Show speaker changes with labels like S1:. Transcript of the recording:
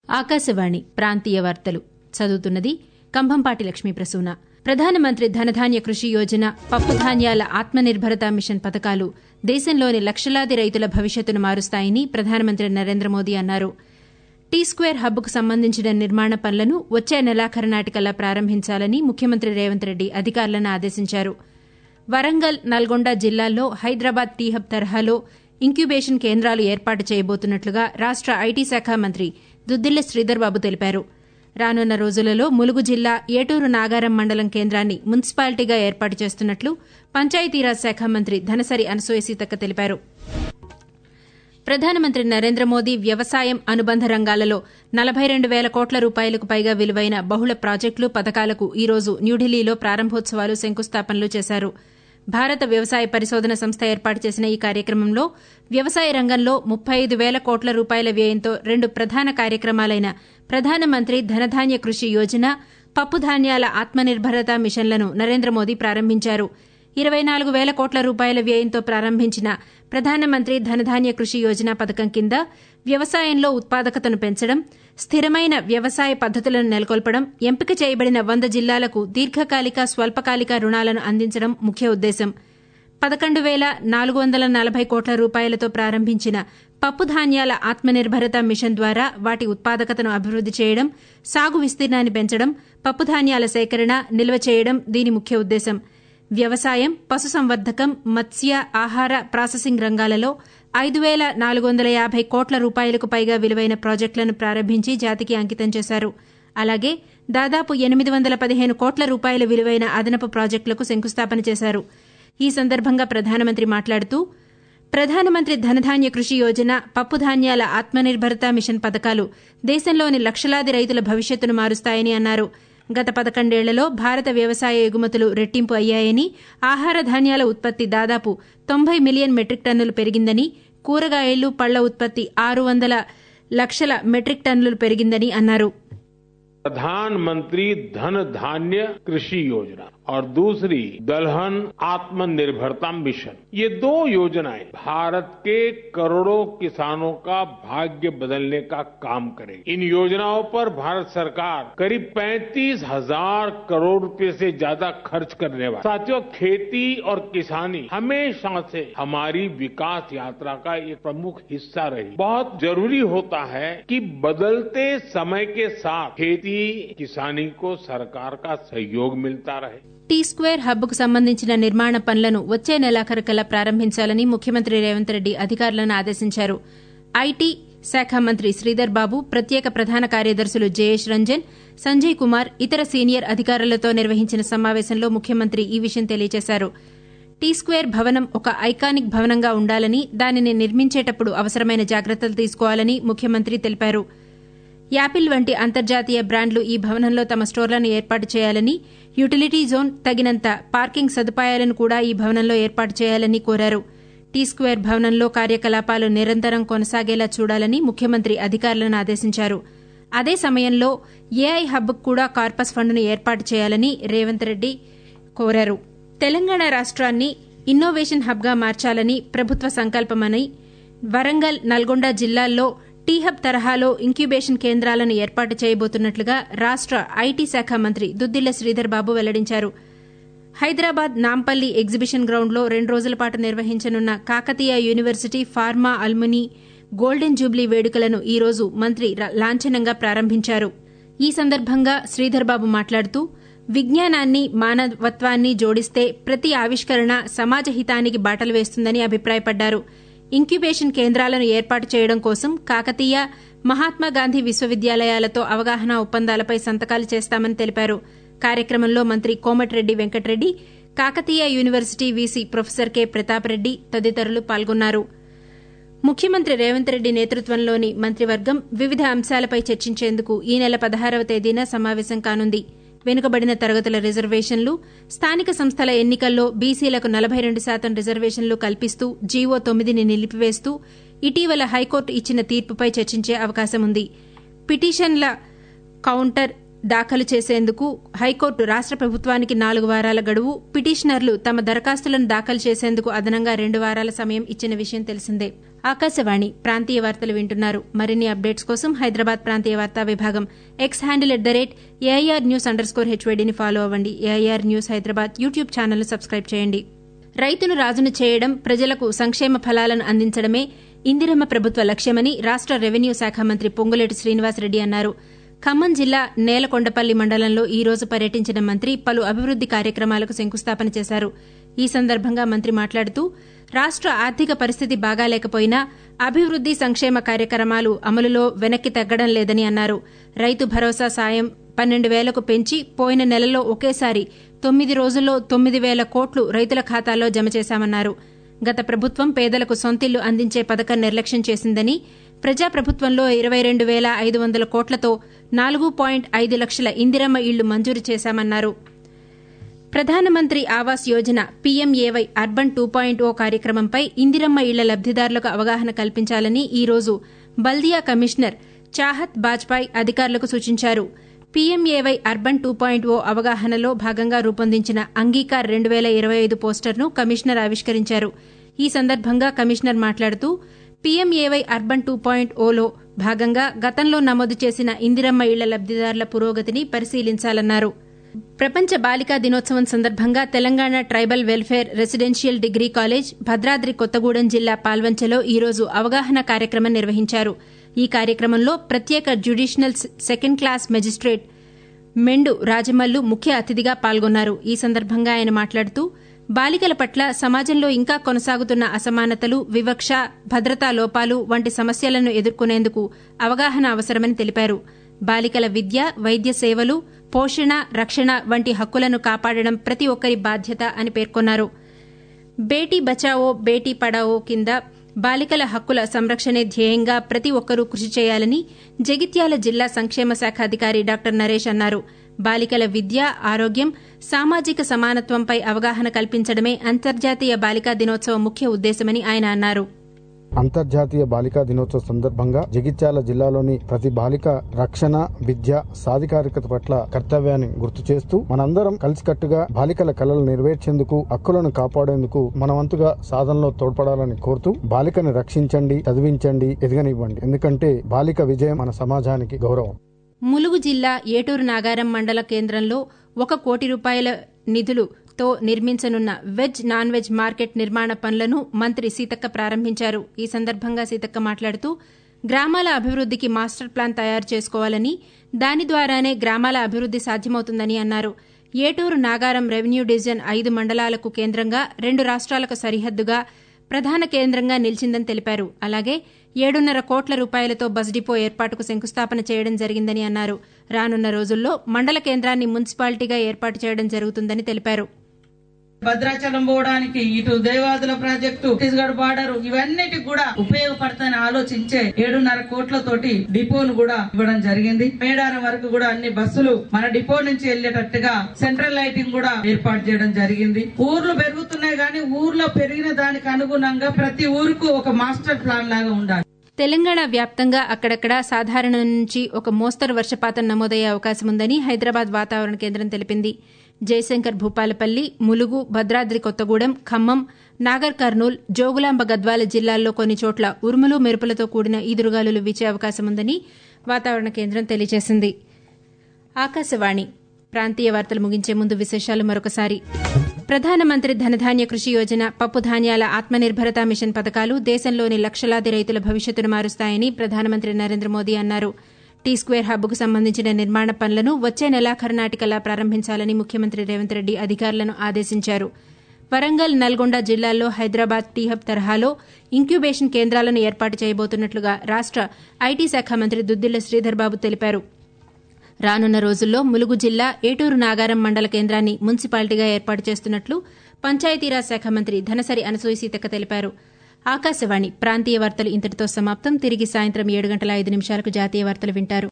S1: ఆకాశవాణి ప్రాంతీయ వార్తలు చదువుతున్నది కంభంపాటి లక్ష్మీ ప్రసూన ప్రధానమంత్రి ధనధాన్య కృషి యోజన పప్పుధాన్యాల ఆత్మనిర్భరత మిషన్ పథకాలు దేశంలోని లక్షలాది రైతుల భవిష్యత్తును మారుస్తాయని ప్రధానమంత్రి నరేంద్ర మోదీ అన్నారు టీ స్క్వేర్ హబ్కు సంబంధించిన నిర్మాణ పనులను వచ్చే నెలాఖరు నాటికల్లా ప్రారంభించాలని ముఖ్యమంత్రి రేవంత్ రెడ్డి అధికారులను ఆదేశించారు వరంగల్ నల్గొండ జిల్లాల్లో హైదరాబాద్ టీ హబ్ తరహాలో ఇంక్యుబేషన్ కేంద్రాలు ఏర్పాటు చేయబోతున్నట్లుగా రాష్ట ఐటీ శాఖ మంత్రి దుద్దిళ్ల శ్రీధర్బాబు తెలిపారు రానున్న రోజులలో ములుగు జిల్లా ఏటూరు నాగారం మండలం కేంద్రాన్ని మున్సిపాలిటీగా ఏర్పాటు చేస్తున్నట్లు పంచాయతీరాజ్ శాఖ మంత్రి ధనసరి అనసూయ సీతక్క తెలిపారు ప్రధానమంత్రి నరేంద్ర మోదీ వ్యవసాయం అనుబంధ రంగాలలో నలభై రెండు వేల కోట్ల రూపాయలకు పైగా విలువైన బహుళ ప్రాజెక్టులు పథకాలకు ఈ రోజు న్యూఢిల్లీలో ప్రారంభోత్సవాలు శంకుస్థాపనలు చేశారు భారత వ్యవసాయ పరిశోధన సంస్థ ఏర్పాటు చేసిన ఈ కార్యక్రమంలో వ్యవసాయ రంగంలో ముప్పై ఐదు వేల కోట్ల రూపాయల వ్యయంతో రెండు ప్రధాన కార్యక్రమాలైన ప్రధానమంత్రి ధనధాన్య కృషి యోజన పప్పుధాన్యాల ఆత్మనిర్భరత మిషన్లను నరేంద్ర మోదీ ప్రారంభించారు ఇరవై నాలుగు వేల కోట్ల రూపాయల వ్యయంతో ప్రారంభించిన ప్రధానమంత్రి ధనధాన్య కృషి యోజన పథకం కింద వ్యవసాయంలో ఉత్పాదకతను పెంచడం స్థిరమైన వ్యవసాయ పద్దతులను నెలకొల్పడం ఎంపిక చేయబడిన వంద జిల్లాలకు దీర్ఘకాలిక స్వల్పకాలిక రుణాలను అందించడం ముఖ్య ఉద్దేశం పదకొండు వేల నాలుగు వందల నలభై కోట్ల రూపాయలతో ప్రారంభించిన పప్పుధాన్యాల ఆత్మనిర్భరత మిషన్ ద్వారా వాటి ఉత్పాదకతను అభివృద్ది చేయడం సాగు విస్తీర్ణాన్ని పెంచడం పప్పుధాన్యాల సేకరణ నిల్వ చేయడం దీని ముఖ్య ఉద్దేశం వ్యవసాయం పశుసంవర్ధకం మత్స్య ఆహార ప్రాసెసింగ్ రంగాలలో ఐదు వేల నాలుగు వందల యాభై కోట్ల రూపాయలకు పైగా విలువైన ప్రాజెక్టులను ప్రారంభించి జాతికి అంకితం చేశారు అలాగే దాదాపు ఎనిమిది వందల పదిహేను కోట్ల రూపాయల విలువైన అదనపు ప్రాజెక్టులకు శంకుస్థాపన చేశారు ఈ సందర్భంగా ప్రధానమంత్రి మాట్లాడుతూ ప్రధానమంత్రి ధనధాన్య కృషి యోజన పప్పుధాన్యాల ఆత్మనిర్భరత మిషన్ పథకాలు దేశంలోని లక్షలాది రైతుల భవిష్యత్తును మారుస్తాయని అన్నారు గత పదకొండేళ్లలో భారత వ్యవసాయ ఎగుమతులు రెట్టింపు అయ్యాయని ఆహార ధాన్యాల ఉత్పత్తి దాదాపు తొంభై మిలియన్ మెట్రిక్ టన్నులు పెరిగిందని కూరగాయలు పళ్ల ఉత్పత్తి ఆరు వందల లక్షల మెట్రిక్ టన్నులు పెరిగిందని అన్నారు
S2: प्रधानमंत्री धन धान्य कृषि योजना और दूसरी दलहन आत्मनिर्भरता मिशन ये दो योजनाएं भारत के करोड़ों किसानों का भाग्य बदलने का काम करेगी इन योजनाओं पर भारत सरकार करीब पैंतीस हजार करोड़ रुपए से ज्यादा खर्च करने वाली साथियों खेती और किसानी हमेशा से हमारी विकास यात्रा का एक प्रमुख हिस्सा रही बहुत जरूरी होता है कि बदलते समय के साथ खेती కిసానీ को सरकार का सहयोग मिलता रहे
S1: టీ స్క్వేర్ హబ్కు సంబంధించిన నిర్మాణ పనులను వచ్చే నెలాఖరు కల్లా ప్రారంభించాలని ముఖ్యమంత్రి రేవంత్ రెడ్డి అధికారులను ఆదేశించారు ఐటీ శాఖ మంత్రి శ్రీధర్ బాబు ప్రత్యేక ప్రధాన కార్యదర్శులు జయేష్ రంజన్ సంజయ్ కుమార్ ఇతర సీనియర్ అధికారులతో నిర్వహించిన సమావేశంలో ముఖ్యమంత్రి ఈ విషయం తెలియజేశారు టీ స్క్వేర్ భవనం ఒక ఐకానిక్ భవనంగా ఉండాలని దానిని నిర్మించేటప్పుడు అవసరమైన జాగ్రత్తలు తీసుకోవాలని ముఖ్యమంత్రి తెలిపారు యాపిల్ వంటి అంతర్జాతీయ బ్రాండ్లు ఈ భవనంలో తమ స్టోర్లను ఏర్పాటు చేయాలని యుటిలిటీ జోన్ తగినంత పార్కింగ్ సదుపాయాలను కూడా ఈ భవనంలో ఏర్పాటు చేయాలని కోరారు టీ స్క్వేర్ భవనంలో కార్యకలాపాలు నిరంతరం కొనసాగేలా చూడాలని ముఖ్యమంత్రి అధికారులను ఆదేశించారు అదే సమయంలో ఏఐ హబ్ కూడా కార్పస్ ఫండ్ను ఏర్పాటు చేయాలని రేవంత్ రెడ్డి కోరారు తెలంగాణ రాష్ట్రాన్ని ఇన్నోవేషన్ హబ్గా మార్చాలని ప్రభుత్వ సంకల్పమని వరంగల్ నల్గొండ జిల్లాల్లో టీ హబ్ తరహాలో ఇంక్యుబేషన్ కేంద్రాలను ఏర్పాటు చేయబోతున్నట్లుగా రాష్ట ఐటీ శాఖ మంత్రి దుద్దిళ్ల శ్రీధర్ బాబు వెల్లడించారు హైదరాబాద్ నాంపల్లి ఎగ్జిబిషన్ గ్రౌండ్లో రెండు రోజుల పాటు నిర్వహించనున్న Kakatiya university pharma alumni golden jubilee వేడుకలను ఈ రోజు మంత్రి లాంఛనంగా ప్రారంభించారు ఈ సందర్భంగా శ్రీధర్ బాబు మాట్లాడుతూ విజ్ఞానాన్ని మానవత్వాన్ని జోడిస్తే ప్రతి ఆవిష్కరణ సమాజ హితానికి బాటలు వేస్తుందని అభిప్రాయపడ్డారు ఇంక్యుబేషన్ కేంద్రాలను ఏర్పాటు చేయడం కోసం కాకతీయ మహాత్మాగాంధీ విశ్వవిద్యాలయాలతో అవగాహన ఒప్పందాలపై సంతకాలు చేస్తామని తెలిపారు కార్యక్రమంలో మంత్రి Komatireddy Venkatareddy Kakatiya university VC professor K Prathapareddy తదితరులు పాల్గొన్నారు ముఖ్యమంత్రి రేవంత్ రెడ్డి నేతృత్వంలోని మంత్రివర్గం వివిధ అంశాలపై చర్చించేందుకు ఈ నెల పదహారవ తేదీన సమావేశం కానుంది వెనుకబడిన తరగతుల రిజర్వేషన్లు స్థానిక సంస్థల ఎన్నికల్లో బీసీలకు నలభై రెండు శాతం రిజర్వేషన్లు కల్పిస్తూ జీవో తొమ్మిదిని నిలిపివేస్తూ ఇటీవల హైకోర్టు ఇచ్చిన తీర్పుపై చర్చించే అవకాశం ఉంది పిటిషన్ల కౌంటర్ దాఖలు చేసేందుకు హైకోర్టు రాష్ట ప్రభుత్వానికి నాలుగు వారాల గడువు పిటిషనర్లు తమ దరఖాస్తులను దాఖలు చేసేందుకు అదనంగా రెండు వారాల సమయం ఇచ్చిన విషయం తెలిసిందే ఆకాశవాణి ప్రాంతీయ వార్తలు వింటున్నారు మరిన్ని అప్డేట్స్ కోసం హైదరాబాద్ ప్రాంతీయ వార్తా విభాగం X handle at the rate AIR news underscore హెచ్వైడీని ఫాలో అవ్వండి ఏఐఆర్ న్యూస్ హైదరాబాద్ యూట్యూబ్ ఛానల్ను సబ్స్క్రైబ్ చేయండి రైతును రాజును చేయడం ప్రజలకు సంక్షేమ ఫలాలను అందించడమే ఇందిరమ్మ ప్రభుత్వ లక్ష్యమని రాష్ట రెవెన్యూ శాఖ మంత్రి పొంగులేటి శ్రీనివాసరెడ్డి అన్నారు ఖమ్మం జిల్లా నేలకొండపల్లి మండలంలో ఈ రోజు పర్యటించిన మంత్రి పలు అభివృద్ది కార్యక్రమాలకు శంకుస్థాపన చేశారు ఈ సందర్భంగా మంత్రి మాట్లాడుతూ రాష్ట ఆర్థిక పరిస్థితి బాగాలేకపోయినా అభివృద్ది సంక్షేమ కార్యక్రమాలు అమలులో వెనక్కి తగ్గడం లేదని అన్నారు రైతు భరోసా సాయం పన్నెండు వేలకు పెంచి పోయిన నెలలో ఒకేసారి తొమ్మిది రోజుల్లో తొమ్మిది వేల కోట్లు రైతుల ఖాతాల్లో జమ చేశామన్నారు గత ప్రభుత్వం పేదలకు సొంతిల్లు అందించే పథకం నిర్లక్ష్యం చేసిందని ప్రజాప్రభుత్వంలో ఇరవై రెండు వేల ఐదు వందల కోట్లతో నాలుగు పాయింట్ ఐదు లక్షల ఇందిరమ్మ ఇళ్లు మంజూరు చేశామన్నారు Pradhanmantri Awas Yojana PMAY urban two point O కార్యక్రమంపై ఇందిరమ్మ ఇళ్ల లబ్దిదారులకు అవగాహన కల్పించాలని ఈ రోజు బల్దియా కమిషనర్ చాహత్ బాజ్పాయ్ అధికారులకు సూచించారు PMAY urban two point O అవగాహనలో భాగంగా రూపొందించిన అంగీకార్ రెండు వేల ఇరవై ఐదు పోస్టర్ను కమిషనర్ ఆవిష్కరించారు ఈ సందర్భంగా కమిషనర్ మాట్లాడుతూ పీఎంఏవై అర్బన్ టూ పాయింట్ ఓలో భాగంగా గతంలో నమోదు చేసిన ఇందిరమ్మ ఇళ్ల లబ్దిదారుల పురోగతిని పరిశీలించాలన్నారు ప్రపంచ బాలికా దినోత్సవం సందర్భంగా Telangana tribal welfare residential degree college Bhadradri Kothagudem జిల్లా పాల్వంచలో ఈ రోజు అవగాహన కార్యక్రమం నిర్వహించారు ఈ కార్యక్రమంలో ప్రత్యేక judicial second class magistrate Mendu Rajamallu ముఖ్య అతిథిగా పాల్గొన్నారు ఈ సందర్భంగా ఆయన మాట్లాడుతూ బాలికల పట్ల సమాజంలో ఇంకా కొనసాగుతున్న అసమానతలు వివక్ష భద్రతా లోపాలు వంటి సమస్యలను ఎదుర్కొనేందుకు అవగాహన అవసరమని తెలిపారు బాలికల విద్య వైద్య సేవలు పోషణ రక్షణ వంటి హక్కులను కాపాడడం ప్రతి ఒక్కరి బాధ్యత అని పేర్కొన్నారు బేటీ బచావో బేటీ పడావో కింద బాలికల హక్కుల సంరక్షణే ధ్యేయంగా ప్రతి ఒక్కరూ కృషి చేయాలని జగిత్యాల జిల్లా సంక్షేమ శాఖ అధికారి డాక్టర్ నరేష్ అన్నారు బాలికల విద్య ఆరోగ్యం సామాజిక సమానత్వంపై అవగాహన కల్పించడమే అంతర్జాతీయ బాలికా దినోత్సవం ముఖ్య ఉద్దేశమని ఆయన అన్నారు
S3: అంతర్జాతీయ బాలికా దినోత్సవ సందర్భంగా జగిత్యాల జిల్లాలోని ప్రతి బాలిక రక్షణ విద్య సాధికారికత పట్ల కర్తవ్యాన్ని గుర్తు చేస్తూ మనందరం కలిసికట్టుగా బాలికల కళలు నెరవేర్చేందుకు హక్కులను కాపాడేందుకు మనవంతుగా సాధనలో తోడ్పడాలని కోరుతూ బాలికను రక్షించండి చదివించండి ఎదగనివ్వండి ఎందుకంటే బాలిక విజయం మన సమాజానికి గౌరవం
S1: ములుగు జిల్లా ఏటూరు నాగారం మండల కేంద్రంలో ఒక కోటి రూపాయల నిధులు తో నిర్మించనున్న వెజ్ నాన్ వెజ్ మార్కెట్ నిర్మాణ పనులను మంత్రి సీతక్క ప్రారంభించారు ఈ సందర్భంగా సీతక్క మాట్లాడుతూ గ్రామాల అభివృద్దికి మాస్టర్ ప్లాన్ తయారు చేసుకోవాలని దాని ద్వారానే గ్రామాల అభివృద్ది సాధ్యమవుతుందని అన్నారు ఏటూరు నాగారం రెవెన్యూ డివిజన్ ఐదు మండలాలకు కేంద్రంగా రెండు రాష్ట్రాలకు సరిహద్దుగా ప్రధాన కేంద్రంగా నిలిచిందని తెలిపారు అలాగే ఏడున్నర కోట్ల రూపాయలతో బస్ డిపో ఏర్పాటుకు శంకుస్థాపన చేయడం జరిగిందని అన్నారు రానున్న రోజుల్లో మండల కేంద్రాన్ని మున్సిపాలిటీగా ఏర్పాటు చేయడం జరుగుతుందని తెలిపారు
S4: భద్రాచలం పోవడానికి ఇటు దేవాదుల ప్రాజెక్టు ఛత్తీస్గఢ్ బార్డర్ ఇవన్నిటికి కూడా ఉపయోగపడతాయని ఆలోచించే ఏడున్నర కోట్లతోటి డిపోను కూడా ఇవ్వడం జరిగింది మేడారం వరకు కూడా అన్ని బస్సులు మన డిపో నుంచి వెళ్లేటట్టుగా సెంట్రల్ లైటింగ్ కూడా ఏర్పాటు చేయడం జరిగింది ఊర్లు పెరుగుతున్నాయి కానీ ఊర్లో పెరిగిన దానికి అనుగుణంగా ప్రతి ఊరుకు ఒక మాస్టర్ ప్లాన్ లాగా ఉండాలి
S1: తెలంగాణ వ్యాప్తంగా అక్కడక్కడ సాధారణ నుంచి ఒక మోస్తరు వర్షపాతం నమోదయ్యే అవకాశం ఉందని హైదరాబాద్ వాతావరణ కేంద్రం తెలిపింది జయశంకర్ భూపాలపల్లి ములుగు భద్రాద్రి కొత్తగూడెం ఖమ్మం నాగర్ కర్నూల్ జోగులాంబ గద్వాల జిల్లాల్లో కొన్ని చోట్ల ఉరుములు మెరుపులతో కూడిన ఈదురుగాలులు వీచే అవకాశం ఉందని వాతావరణ కేంద్రం తెలియజేసింది ఆకాశవాణి ప్రాంతీయ వార్తలు ముగించే ముందు విశేషాలు మరొకసారి ప్రధానమంత్రి ధనధాన్య కృషి యోజన పప్పు ధాన్యాల ఆత్మనిర్భరత మిషన్ పథకాలు దేశంలోని లక్షలాది రైతుల భవిష్యత్తును మారుస్తాయని ప్రధానమంత్రి నరేంద్ర మోదీ అన్నారు టీ స్క్వేర్ హబ్కు సంబంధించిన నిర్మాణ పనులను వచ్చే నెలాఖరు నాటికల్లా ప్రారంభించాలని ముఖ్యమంత్రి రేవంత్ రెడ్డి అధికారులను ఆదేశించారు వరంగల్ నల్గొండ జిల్లాల్లో హైదరాబాద్ టీ హబ్ తరహాలో ఇంక్యుబేషన్ కేంద్రాలను ఏర్పాటు చేయబోతున్నట్లుగా రాష్ట ఐటీ శాఖ మంత్రి దుద్దిళ్ల శ్రీధర్ బాబు తెలిపారు రానున్న రోజుల్లో ములుగు జిల్లా ఏటూరు నాగారం మండల కేంద్రాన్ని మున్సిపాలిటీగా ఏర్పాటు చేస్తున్నట్లు పంచాయతీరాజ్ శాఖ మంత్రి ధనసరి అనసూయ సీతక్క తెలిపారు ఆకాశవాణి ప్రాంతీయ వార్తలు ఇంతటితో సమాప్తం తిరిగి సాయంత్రం ఏడు గంటల ఐదు నిమిషాలకు జాతీయ వార్తలు వింటారు